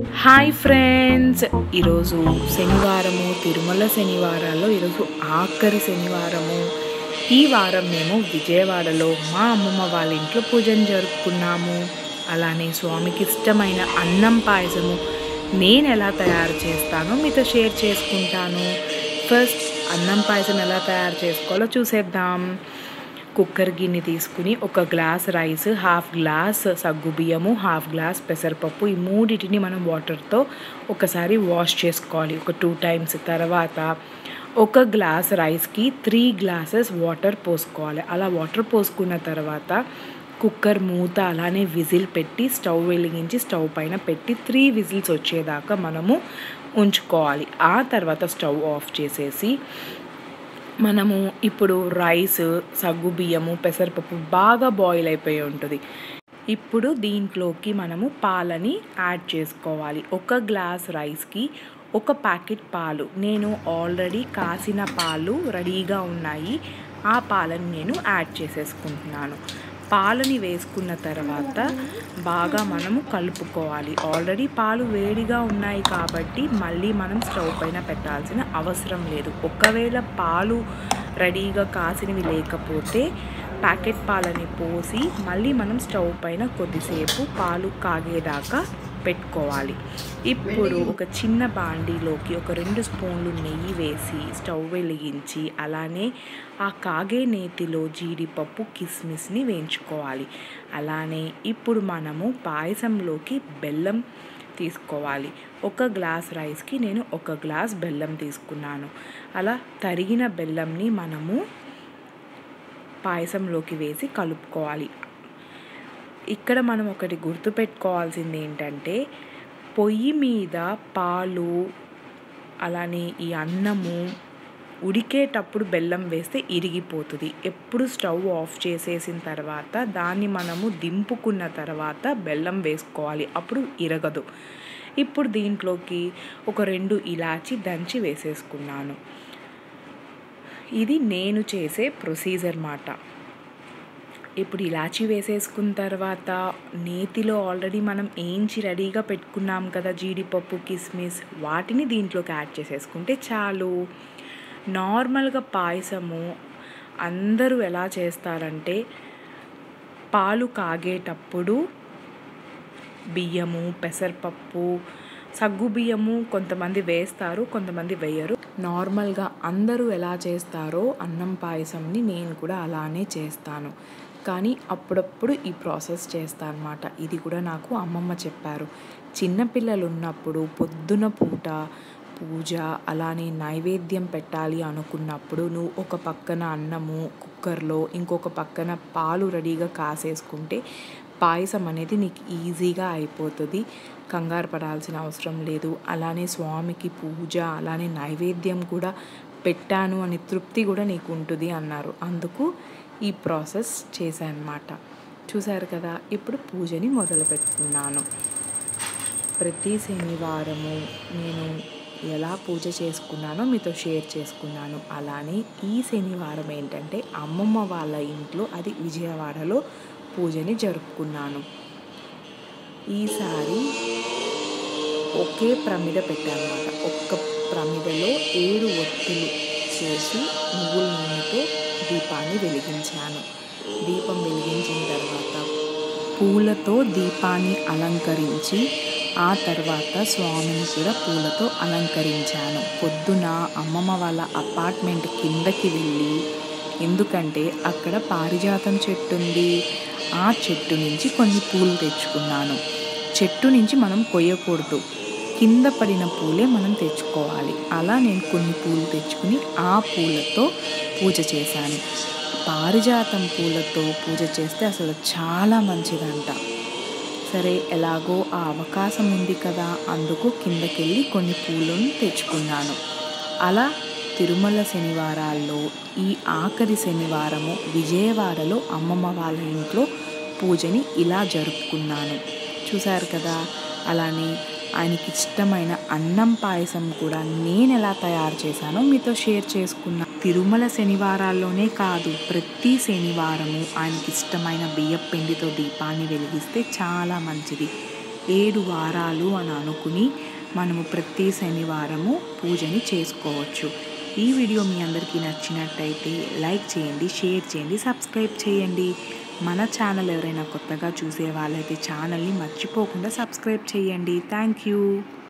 hi friends ఈరోజు శనివారము తిరుమల శనివారాల్లో ఈరోజు ఆఖరి శనివారము ఈ వారం మేము విజయవాడలో మా అమ్మమ్మ వాళ్ళ ఇంట్లో పూజను జరుపుకున్నాము అలానే స్వామికి ఇష్టమైన అన్నం పాయసము నేను ఎలా తయారు చేస్తానో మీతో షేర్ చేసుకుంటాను ఫస్ట్ అన్నం పాయసం ఎలా తయారు చేసుకోవాలో చూసేద్దాం కుక్కర్ గిన్నె తీసుకుని ఒక గ్లాస్ రైస్ హాఫ్ గ్లాస్ సగ్గు బియ్యము హాఫ్ గ్లాస్ పెసరపప్పు ఈ మూడింటిని మనం వాటర్తో ఒకసారి వాష్ చేసుకోవాలి ఒక టూ టైమ్స్ తర్వాత ఒక గ్లాస్ రైస్కి త్రీ గ్లాసెస్ వాటర్ పోసుకోవాలి అలా వాటర్ పోసుకున్న తర్వాత కుక్కర్ మూత అలానే విజిల్ పెట్టి స్టవ్ వెలిగించి స్టవ్ పైన పెట్టి త్రీ విజిల్స్ వచ్చేదాకా మనము ఉంచుకోవాలి ఆ తర్వాత స్టవ్ ఆఫ్ చేసేసి మనము ఇప్పుడు రైస్ సగ్గు బియ్యము పెసరపప్పు బాగా బాయిల్ అయిపోయి ఉంటుంది ఇప్పుడు దీంట్లోకి మనము పాలని యాడ్ చేసుకోవాలి ఒక గ్లాస్ రైస్కి ఒక ప్యాకెట్ పాలు నేను ఆల్రెడీ కాసిన పాలు రెడీగా ఉన్నాయి ఆ పాలను నేను యాడ్ చేసేసుకుంటున్నాను పాలని వేసుకున్న తర్వాత బాగా మనము కలుపుకోవాలి ఆల్రెడీ పాలు వేడిగా ఉన్నాయి కాబట్టి మళ్ళీ మనం స్టవ్ పైన పెట్టాల్సిన అవసరం లేదు ఒకవేళ పాలు రెడీగా కాసినవి లేకపోతే ప్యాకెట్ పాలని పోసి మళ్ళీ మనం స్టవ్ పైన కొద్దిసేపు పాలు కాగేదాకా పెట్టుకోవాలి ఇప్పుడు ఒక చిన్న బాండీలోకి ఒక రెండు స్పూన్లు నెయ్యి వేసి స్టవ్ వెలిగించి అలానే ఆ కాగే నేతిలో జీడిపప్పు కిస్మిస్ని వేయించుకోవాలి అలానే ఇప్పుడు మనము పాయసంలోకి బెల్లం తీసుకోవాలి ఒక గ్లాస్ రైస్కి నేను ఒక గ్లాస్ బెల్లం తీసుకున్నాను అలా తరిగిన బెల్లంని మనము పాయసంలోకి వేసి కలుపుకోవాలి ఇక్కడ మనం ఒకటి గుర్తుపెట్టుకోవాల్సింది ఏంటంటే పొయ్యి మీద పాలు అలానే ఈ అన్నము ఉడికేటప్పుడు బెల్లం వేస్తే ఇరిగిపోతుంది ఎప్పుడు స్టవ్ ఆఫ్ చేసేసిన తర్వాత దాన్ని మనము దింపుకున్న తర్వాత బెల్లం వేసుకోవాలి అప్పుడు ఇరగదు ఇప్పుడు దీంట్లోకి ఒక రెండు ఇలాచి దంచి వేసేసుకున్నాను ఇది నేను చేసే ప్రొసీజర్ మాట ఇప్పుడు ఇలాచి వేసేసుకున్న తర్వాత నేతిలో ఆల్రెడీ మనం ఏంచి రెడీగా పెట్టుకున్నాం కదా జీడిపప్పు కిస్మిస్ వాటిని దీంట్లోకి యాడ్ చేసేసుకుంటే చాలు నార్మల్గా పాయసము అందరూ ఎలా చేస్తారంటే పాలు కాగేటప్పుడు బియ్యము పెసరపప్పు సగ్గు బియ్యము కొంతమంది వేస్తారు కొంతమంది వేయరు నార్మల్గా అందరూ ఎలా చేస్తారో అన్నం పాయసంని నేను కూడా అలానే చేస్తాను కానీ అప్పుడప్పుడు ఈ ప్రాసెస్ చేస్తాను అనమాట ఇది కూడా నాకు అమ్మమ్మ చెప్పారు చిన్నపిల్లలు ఉన్నప్పుడు పొద్దున పూట పూజ అలానే నైవేద్యం పెట్టాలి అనుకున్నప్పుడు నువ్వు ఒక పక్కన అన్నము కుక్కర్లో ఇంకొక పక్కన పాలు రెడీగా కాసేసుకుంటే పాయసం అనేది నీకు ఈజీగా అయిపోతుంది కంగారు పడాల్సిన అవసరం లేదు అలానే స్వామికి పూజ అలానే నైవేద్యం కూడా పెట్టాను అని తృప్తి కూడా నీకు ఉంటుంది అన్నారు అందుకు ఈ ప్రాసెస్ చేశానమాట చూశారు కదా ఇప్పుడు పూజని మొదలు పెట్టుకున్నాను ప్రతి శనివారము నేను ఎలా పూజ చేసుకున్నానో మీతో షేర్ చేసుకున్నాను అలానే ఈ శనివారం ఏంటంటే అమ్మమ్మ వాళ్ళ ఇంట్లో అది విజయవాడలో పూజని జరుపుకున్నాను ఈసారి ఒకే ప్రమిద పెట్టానమాట ఒక్క ప్రమిదలో ఏడు ఒత్తులు చేసి నువ్వుల నూనెతో దీపాన్ని వెలిగించాను దీపం వెలిగించిన తర్వాత పూలతో దీపాన్ని అలంకరించి ఆ తర్వాత స్వామిని కూడా పూలతో అలంకరించాను పొద్దున అమ్మమ్మ వాళ్ళ అపార్ట్మెంట్ కిందకి వెళ్ళి ఎందుకంటే అక్కడ పారిజాతం చెట్టు ఉంది ఆ చెట్టు నుంచి కొన్ని పూలు తెచ్చుకున్నాను చెట్టు నుంచి మనం కొయ్యకూడదు కింద పడిన పూలే మనం తెచ్చుకోవాలి అలా నేను కొన్ని పూలు తెచ్చుకుని ఆ పూలతో పూజ చేశాను పారిజాతం పూలతో పూజ చేస్తే అసలు చాలా మంచిదంట సరే ఎలాగో ఆ అవకాశం ఉంది కదా అందుకు కిందకెళ్ళి కొన్ని పూలను తెచ్చుకున్నాను అలా తిరుమల శనివారాల్లో ఈ ఆఖరి శనివారము విజయవాడలో అమ్మమ్మ వాళ్ళ ఇంట్లో పూజని ఇలా జరుపుకున్నాను చూశారు కదా అలానే ఆయనకి ఇష్టమైన అన్నం పాయసం కూడా నేను ఎలా తయారు చేశానో మీతో షేర్ చేసుకున్నా తిరుమల శనివారాల్లోనే కాదు ప్రతి శనివారము ఆయనకి ఇష్టమైన బియ్యం పిండితో దీపాన్ని వెలిగిస్తే చాలా మంచిది ఏడు వారాలు అని అనుకుని మనము ప్రతి శనివారము పూజని చేసుకోవచ్చు ఈ వీడియో మీ అందరికీ నచ్చినట్టయితే లైక్ చేయండి షేర్ చేయండి సబ్స్క్రైబ్ చేయండి మన ఛానల్ ఎవరైనా కొత్తగా చూసే వాళ్ళైతే ఛానల్ని మర్చిపోకుండా సబ్స్క్రైబ్ చేయండి థ్యాంక్ యూ